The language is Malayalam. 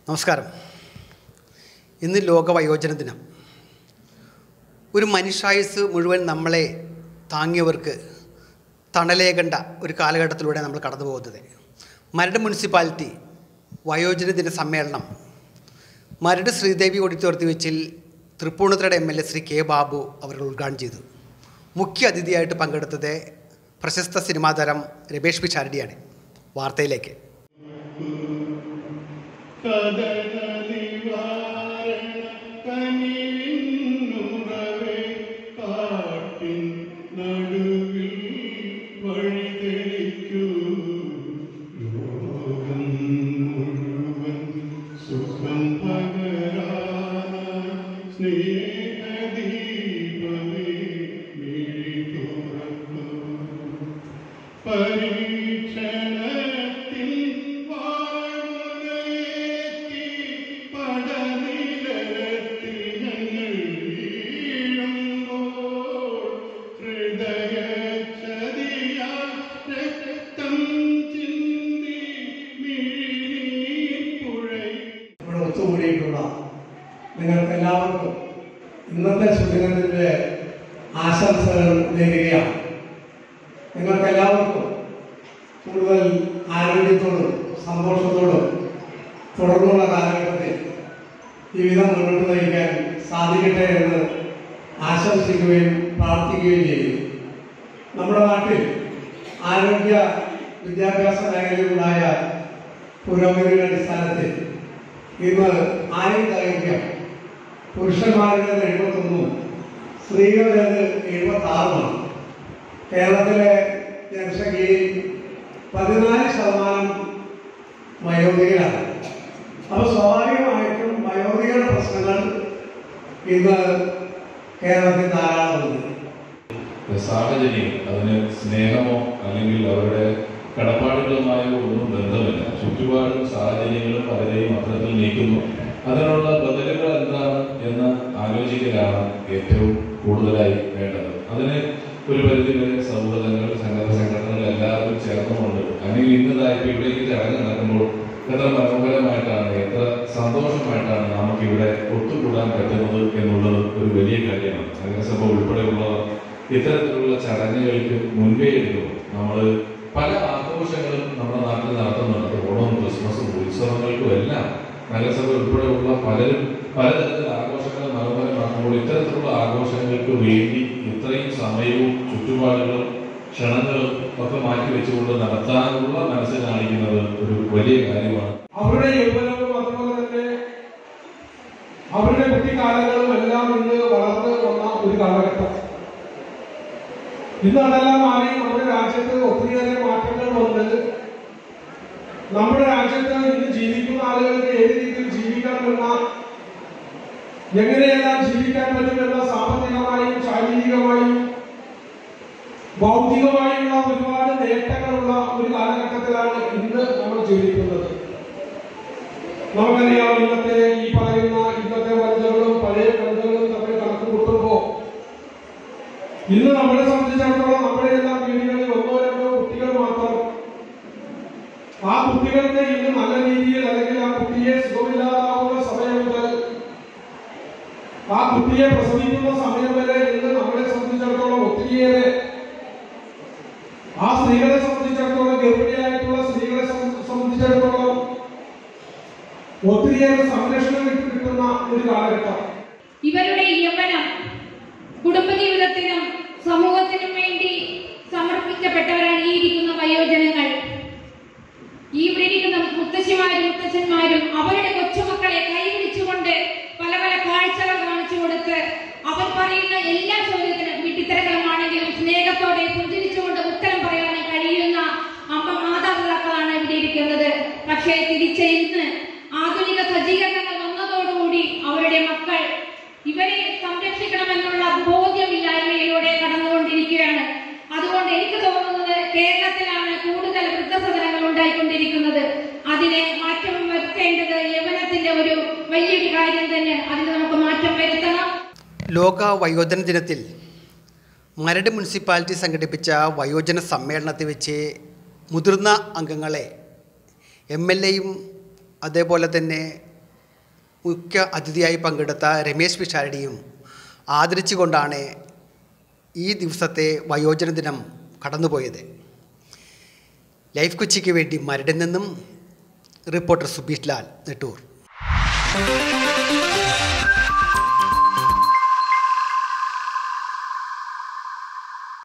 നമസ്കാരം ഇന്ന് ലോക വയോജന ദിനം ഒരു മനുഷ്യായുസ് മുഴുവൻ നമ്മളെ താങ്ങിയവർക്ക് തണലേകണ്ട ഒരു കാലഘട്ടത്തിലൂടെ നമ്മൾ കടന്നു പോകുന്നത് മരട് മുനിസിപ്പാലിറ്റി വയോജന ദിന സമ്മേളനം മരട് ശ്രീദേവി ഓഡിറ്റോറിയത്തിൽ വെച്ചിൽ തൃപ്പൂണിത്തുറയുടെ M L A Shri K Babu അവർ ഉദ്ഘാടനം ചെയ്തു മുഖ്യ അതിഥിയായിട്ട് പങ്കെടുത്തത് പ്രശസ്ത സിനിമാ താരം രമേഷ് പിഷാരടിയാണ് വാർത്തയിലേക്ക് കനിവിന്നുറവേ കാട്ടിൻ നടുവിൽ വഴിതെളിക്കൂ ലോകം മുഴുവൻ സുഖം പകരാന സ്നേഹദീപമേ മിഴി തുറക്കൂ പരീക്ഷണത്തിൽ വാഴുകയേറ്റി പടനിലത്തിൽ ഞങ്ങൾ വീഴുമ്പോൾ ഹൃദയചതിയാ രക്തം ചിന്തി മിഴിനീർപ്പുഴയിൽ ഇവിടെ ഒത്തുകൂടിയിട്ടുള്ള നിങ്ങൾക്ക് എല്ലാവർക്കും ഇന്നത്തെ ശുചിരത്തിൻ്റെ ആശംസകൾ നേരുകയാണ് നിങ്ങൾക്ക് എല്ലാവർക്കും കൂടുതൽ ആരോഗ്യത്തോടും സന്തോഷത്തോടും തുടർന്നുള്ള കാലഘട്ടത്തിൽ ഈ വിധം മുന്നോട്ട് നയിക്കാൻ സാധിക്കട്ടെ എന്ന് ആശംസിക്കുകയും പ്രാർത്ഥിക്കുകയും ചെയ്യുന്നു നമ്മുടെ നാട്ടിൽ ആരോഗ്യ വിദ്യാഭ്യാസ മേഖലയിലുണ്ടായ പുരോഗതിയുടെ അടിസ്ഥാനത്തിൽ ഇന്ന് ആയുർദൈർഘ്യം പുരുഷന്മാരുടേത് എഴുപത്തൊന്നും സ്ത്രീകളുടേത് എഴുപത്തി ആറുമാണ് കേരളത്തിലെ ജനസംഖ്യയിൽ പതിനാല് ശതമാനം വയോധികരാണ് അപ്പോൾ സ്വാഭാവികമായിട്ടും വയോധികരുടെ പ്രശ്നങ്ങൾ ഇന്ന് കേരളത്തിൽ ധാരാളമുണ്ട് സാഹചര്യം അതിന് സ്നേഹമോ അല്ലെങ്കിൽ അവരുടെ കടപ്പാടുകളുമായോ ഒന്നും ബന്ധമില്ല ചുറ്റുപാടും സാഹചര്യങ്ങളും പലരെയും അത്തരത്തിൽ നീക്കുന്നു അതിനുള്ള ബദലുകൾ എന്താണ് എന്ന് ആലോചിക്കലാണ് ഏറ്റവും കൂടുതലായി വേണ്ടത് അതിന് ഒരു പരിധിവരെ സൗഹൃദങ്ങൾ സംഘടന സംഘടനകൾ എല്ലാവരും ചേർന്നുകൊണ്ട് അല്ലെങ്കിൽ ഇന്നതായിട്ട് ഇവിടെ ഈ ചടങ്ങ് നടക്കുമ്പോൾ എത്ര മനോഹരമായിട്ടാണ് എത്ര സന്തോഷമായിട്ടാണ് നമുക്ക് ഇവിടെ ഒത്തുകൂടാൻ പറ്റുന്നത് എന്നുള്ളത് ഒരു വലിയ കാര്യമാണ് നഗരസഭ ഉൾപ്പെടെയുള്ളവർ ഇത്തരത്തിലുള്ള ചടങ്ങുകൾക്ക് മുൻപേ എടുക്കും നമ്മൾ പല ആഘോഷങ്ങളും നമ്മുടെ നാട്ടിൽ നടത്തുന്നുണ്ട് ഓണവും ക്രിസ്മസും ഉത്സവങ്ങൾക്കും എല്ലാം നഗരസഭ ഉൾപ്പെടെയുള്ള പലരും പലതരത്തിലുള്ള ആഘോഷങ്ങൾ മനോഹരമാക്കുമ്പോൾ ഇത്തരത്തിലുള്ള ആഘോഷങ്ങൾക്ക് വേണ്ടി ഇത്രയും സമയവും ചുറ്റുപാടുകളും ക്ഷണങ്ങളും ഒക്കെ മാറ്റി വെച്ചുകൊണ്ട് നടത്താനുള്ള മനസ്സ് കാണിക്കുന്നത് ഒരു വലിയ കാര്യമാണ് അവരുടെ യൗവനവും അതുപോലെ തന്നെ അവരുടെ കുട്ടിക്കാലങ്ങളും എല്ലാം ഇന്ന് വളർന്നു വന്ന ഒരു കാലഘട്ടം ഇന്ന് അതെല്ലാം മാറി നമ്മുടെ രാജ്യത്ത് ഒത്തിരിയേറെ മാറ്റങ്ങൾ വന്ന് നമ്മുടെ രാജ്യത്ത് ഇന്ന് ജീവിക്കുന്ന ആളുകൾക്ക് ഏത് രീതിയിൽ ജീവിക്കണമെന്ന എങ്ങനെയെല്ലാം ജീവിക്കാൻ പറ്റുമെന്ന സാമ്പത്തികമായും ശാരീരികമായും ഭൗതികമായുള്ള ഒരുപാട് നേട്ടങ്ങളുള്ള ഒരു കാലഘട്ടത്തിലാണ് ഇന്ന് നമ്മൾ ജീവിക്കുന്നത് നമുക്കറിയാം ഇന്നത്തെ ഈ പറയുന്ന ഇന്നത്തെ വനിതകളും പഴയ വനിതകളും തമ്മിൽ കണക്ക് കൂട്ടുമ്പോ ഇന്ന് നമ്മളെ സംബന്ധിച്ചിടത്തോളം നമ്മുടെ എല്ലാം വീടുകളിൽ ഒന്നോ രണ്ടോ കുട്ടികൾ മാത്രം ആ കുട്ടികൾക്ക് ഇന്ന് നല്ല രീതിയിൽ അല്ലെങ്കിൽ ആ കുട്ടിയെ സുഖമില്ലാതാവുന്ന സമയം മുതൽ ആ കുട്ടിയെ പ്രസവിക്കുന്ന സമയം വരെ ഇന്ന് നമ്മളെ സംബന്ധിച്ചിടത്തോളം ഒത്തിരിയേറെ ആ സ്ത്രീകളെ സംബന്ധിച്ചിടത്തോളം ഗർഭിണിയായിട്ടുള്ള സ്ത്രീകളെ സംബ- സംബന്ധിച്ചിടത്തോളം ഒത്തിരിയേറെ സംരക്ഷണം കിട്ടി- കിട്ടുന്ന ഒരു കാലഘട്ടം ഇവരുടെ യൗവനം കുടുംബജീവിതത്തിനും സമൂഹത്തിനും വേണ്ടി സമർപ്പിക്കപ്പെട്ടവരാണ് ഈ ഇരിക്കുന്ന വയോജനങ്ങൾ ഈ ഇവിടെ ഇരിക്കുന്ന മുത്തശ്ശിമാരും മുത്തച്ഛന്മാരും അവരുടെ കൊച്ചുമക്കളെ കൈപിടിച്ചുകൊണ്ട് പല പല കാഴ്ചകൾ കാണിച്ചു കൊടുത്ത് അവർ പറയുന്ന എല്ലാ ചോദ്യത്തിനും വിട്ടിത്തരങ്ങളുമാണെങ്കിലും സ്നേഹത്തോടെ പുഞ്ചിരിച്ചുകൊണ്ട് ഉത്തരം പറയാൻ കഴിയുന്ന അമ്മ മാതാപിതാക്കളാണ് ഇവിടെ ഇരിക്കുന്നത് പക്ഷേ തിരിച്ച് ഇന്ന് ആധുനിക സജ്ജീകരണങ്ങൾ വന്നതോടുകൂടി അവരുടെ മക്കൾ ഇവരെ സംരക്ഷിക്കണമെന്നുള്ള ബോധ്യമില്ലായ്മയിലൂടെ കടന്നുകൊണ്ടിരിക്കുകയാണ് അതുകൊണ്ട് എനിക്ക് തോന്നുന്നത് കേരളത്തിലാണ് കൂടുതൽ വൃദ്ധസദനങ്ങൾ ഉണ്ടായിക്കൊണ്ടിരിക്കുന്നത് അതിനെ മാറ്റം വരുത്തേണ്ടത് യവനത്തിന്റെ ഒരു വലിയൊരു കാര്യം തന്നെ അതിന് നമുക്ക് മാറ്റം വരുത്തണം ലോക വയോജന ദിനത്തിൽ മരട് മുനിസിപ്പാലിറ്റി സംഘടിപ്പിച്ച വയോജന സമ്മേളനത്തിൽ വെച്ച് മുതിർന്ന അംഗങ്ങളെ എം എൽ എയും അതേപോലെ തന്നെ മുഖ്യ അതിഥിയായി പങ്കെടുത്ത രമേശ് പിഷാരടിയും ആദരിച്ചുകൊണ്ടാണ് ഈ ദിവസത്തെ വയോജന ദിനം കടന്നുപോയത് ലൈഫ് കൊച്ചിക്ക് വേണ്ടി മരടിൽ നിന്നും റിപ്പോർട്ടർ സുബീഷ് ലാൽ നെട്ടൂർ